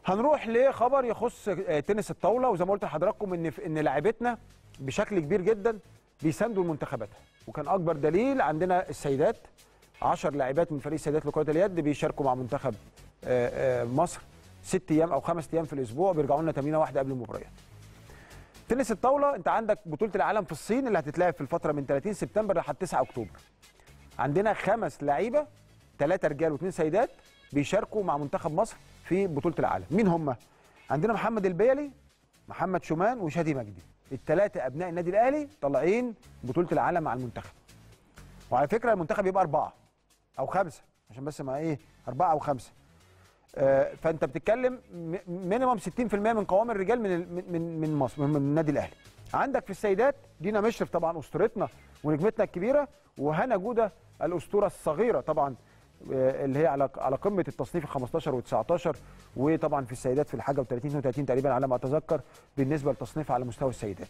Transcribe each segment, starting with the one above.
هنروح لخبر يخص آه، تنس الطاوله وزي ما قلت لحضراتكم ان ان لاعبتنا بشكل كبير جدا بيساندوا المنتخباتها وكان اكبر دليل عندنا السيدات 10 لاعبات من فريق السيدات لكره اليد بيشاركوا مع منتخب آه، آه، مصر ست ايام او خمس ايام في الاسبوع بيرجعوا لنا تمرينه واحده قبل المباريات. تنس الطاوله انت عندك بطوله العالم في الصين اللي هتتلعب في الفتره من 30 سبتمبر لحد 9 اكتوبر. عندنا خمس لعيبه ثلاثه رجال واثنين سيدات بيشاركوا مع منتخب مصر في بطوله العالم مين هم عندنا محمد البيلي محمد شومان وشادي مجدي الثلاثه ابناء النادي الاهلي طالعين بطوله العالم مع المنتخب وعلى فكره المنتخب يبقى اربعه او خمسه عشان بس ما ايه اربعه او خمسه آه فانت بتتكلم م- مينيمم 60% من قوام الرجال من ال- من من مصر من النادي الاهلي عندك في السيدات دينا مشرف طبعا اسطورتنا ونجمتنا الكبيره وهنا جوده الاسطوره الصغيره طبعا آه، اللي هي على على قمه التصنيف ال 15 و19 وطبعا في السيدات في الحاجه و30 32 تقريبا على ما اتذكر بالنسبه للتصنيف على مستوى السيدات.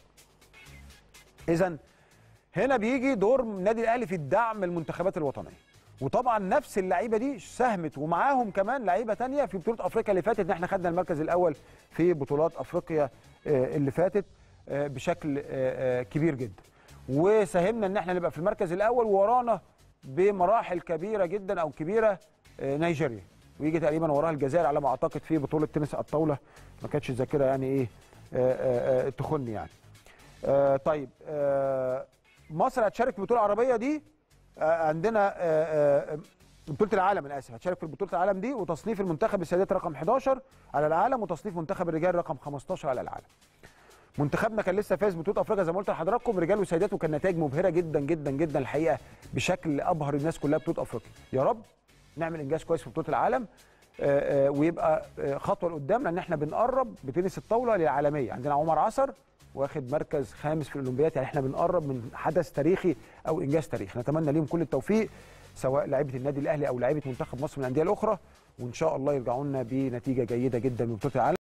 اذا هنا بيجي دور النادي الاهلي في الدعم المنتخبات الوطنيه وطبعا نفس اللعيبه دي ساهمت ومعاهم كمان لعيبه تانية في بطوله افريقيا اللي فاتت ان احنا خدنا المركز الاول في بطولات افريقيا آه، اللي فاتت آه، بشكل آه، آه، كبير جدا وساهمنا ان احنا نبقى في المركز الاول وورانا بمراحل كبيره جدا او كبيره آه، نيجيريا ويجي تقريبا وراها الجزائر على ما اعتقد في بطوله تنس الطاوله ما كانتش الذاكره يعني ايه آه، آه، آه، تخني يعني آه، طيب آه، مصر هتشارك في البطوله العربيه دي آه، عندنا آه، آه، بطوله العالم انا اسف هتشارك في بطوله العالم دي وتصنيف المنتخب السيدات رقم 11 على العالم وتصنيف منتخب الرجال رقم 15 على العالم منتخبنا كان لسه فاز بطوله افريقيا زي ما قلت لحضراتكم رجال وسيدات وكان نتائج مبهره جدا جدا جدا الحقيقه بشكل ابهر الناس كلها بطوله افريقيا يا رب نعمل انجاز كويس في بطوله العالم آه، آه، ويبقى آه، خطوه لقدام لان احنا بنقرب بتنس الطاوله للعالميه عندنا عمر عصر واخد مركز خامس في الاولمبياد يعني احنا بنقرب من حدث تاريخي او انجاز تاريخي نتمنى ليهم كل التوفيق سواء لعيبه النادي الاهلي او لعيبه منتخب مصر من الانديه الاخرى وان شاء الله يرجعوا لنا بنتيجه جيده جدا من بطوله العالم